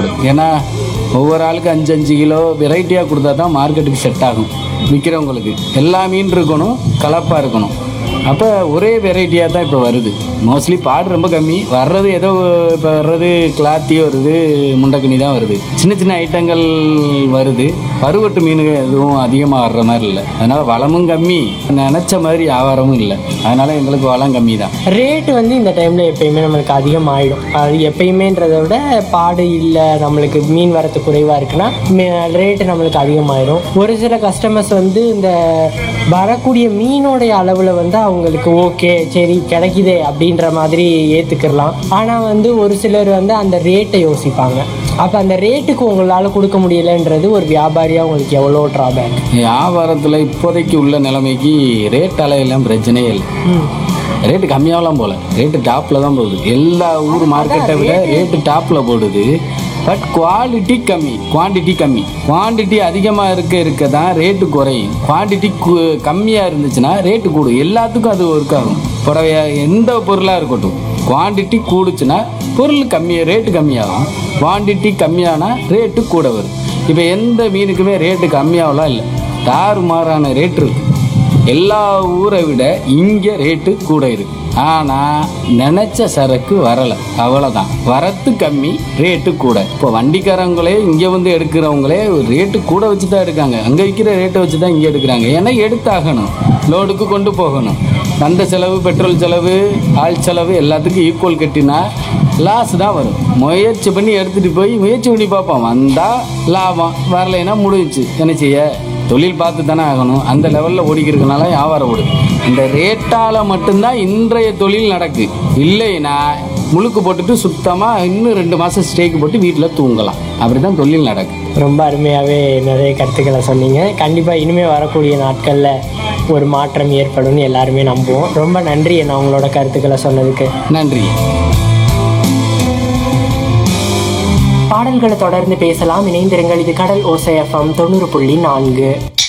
தேவைப்படும் ஏன்னா ஒவ்வொரு ஆளுக்கு அஞ்சு அஞ்சு கிலோ வெரைட்டியாக கொடுத்தா தான் மார்க்கெட்டுக்கு செட் ஆகும் விற்கிறவங்களுக்கு எல்லா மீன் இருக்கணும் கலப்பாக இருக்கணும் அப்போ ஒரே வெரைட்டியாக தான் இப்போ வருது மோஸ்ட்லி பாடு ரொம்ப கம்மி வர்றது ஏதோ இப்போ வர்றது கிளாத்தி வருது முண்டக்கனி தான் வருது சின்ன சின்ன ஐட்டங்கள் வருது பருவட்டு மீன் எதுவும் அதிகமாக வர்ற மாதிரி இல்லை அதனால் வளமும் கம்மி நினச்ச மாதிரி வியாபாரமும் இல்லை அதனால் எங்களுக்கு வளம் கம்மி தான் ரேட் வந்து இந்த டைமில் எப்பயுமே நம்மளுக்கு அதிகமாகிடும் அது எப்பயுமேன்றதை விட பாடு இல்லை நம்மளுக்கு மீன் வரத்து குறைவாக இருக்குன்னா ரேட்டு நம்மளுக்கு அதிகமாகிடும் ஒரு சில கஸ்டமர்ஸ் வந்து இந்த வரக்கூடிய மீனோடைய அளவில் வந்து அவங்களுக்கு ஓகே சரி கிடைக்குதே அப்படின்ற மாதிரி ஏற்றுக்கிடலாம் ஆனால் வந்து ஒரு சிலர் வந்து அந்த ரேட்டை யோசிப்பாங்க அப்போ அந்த ரேட்டுக்கு உங்களால் கொடுக்க முடியலன்றது ஒரு வியாபாரியாக உங்களுக்கு எவ்வளோ ட்ராபேக் வியாபாரத்தில் இப்போதைக்கு உள்ள நிலைமைக்கு ரேட் அலையெல்லாம் பிரச்சனையே இல்லை ரேட்டு கம்மியாகலாம் போல ரேட்டு டாப்பில் தான் போகுது எல்லா ஊர் மார்க்கெட்டை விட ரேட்டு டாப்பில் போடுது பட் குவாலிட்டி கம்மி குவாண்டிட்டி கம்மி குவாண்டிட்டி அதிகமாக இருக்க இருக்க தான் ரேட்டு குறையும் குவாண்டிட்டி கம்மியாக இருந்துச்சுன்னா ரேட்டு கூடும் எல்லாத்துக்கும் அது ஒர்க் ஆகும் புடவையா எந்த பொருளாக இருக்கட்டும் குவாண்டிட்டி கூடுச்சுன்னா பொருள் கம்மியாக ரேட்டு கம்மியாகும் குவாண்டிட்டி கம்மியானா ரேட்டு கூட வரும் இப்போ எந்த மீனுக்குமே ரேட்டு கம்மியாகலாம் இல்லை தாறுமாறான ரேட் இருக்கு எல்லா ஊரை விட இங்கே ரேட்டு கூட இருக்கு ஆனால் நினச்ச சரக்கு வரலை அவ்வளோதான் வரத்து கம்மி ரேட்டு கூட இப்போ வண்டிக்காரங்களே இங்கே வந்து எடுக்கிறவங்களே ரேட்டு கூட வச்சு தான் எடுக்காங்க அங்கே விற்கிற ரேட்டை வச்சு தான் இங்கே எடுக்கிறாங்க ஏன்னா எடுத்தாகணும் லோடுக்கு கொண்டு போகணும் அந்த செலவு பெட்ரோல் செலவு ஆள் செலவு எல்லாத்துக்கும் ஈக்குவல் கட்டினா லாஸ் தான் வரும் முயற்சி பண்ணி எடுத்துகிட்டு போய் முயற்சி பண்ணி பார்ப்போம் வந்தால் லாபம் வரலைன்னா முடிஞ்சுச்சு என்ன செய்ய தொழில் பார்த்து தானே ஆகணும் அந்த லெவலில் ஓடிக்கிறதுனால வியாபாரம் ஓடுது இந்த ரேட்டால் மட்டும்தான் இன்றைய தொழில் நடக்கு இல்லைன்னா முழுக்கு போட்டுட்டு சுத்தமாக இன்னும் ரெண்டு மாதம் ஸ்டேக்கு போட்டு வீட்டில் தூங்கலாம் அப்படி தான் தொழில் நடக்கு ரொம்ப அருமையாகவே நிறைய கருத்துக்களை சொன்னீங்க கண்டிப்பாக இனிமேல் வரக்கூடிய நாட்களில் ஒரு மாற்றம் ஏற்படும்னு எல்லாருமே நம்புவோம் ரொம்ப நன்றி என்ன உங்களோட கருத்துக்களை சொன்னதுக்கு நன்றி பாடல்களை தொடர்ந்து பேசலாம் இணைந்திருங்கள் இது கடல் ஓசை எஃப்எம் தொண்ணூறு புள்ளி நான்கு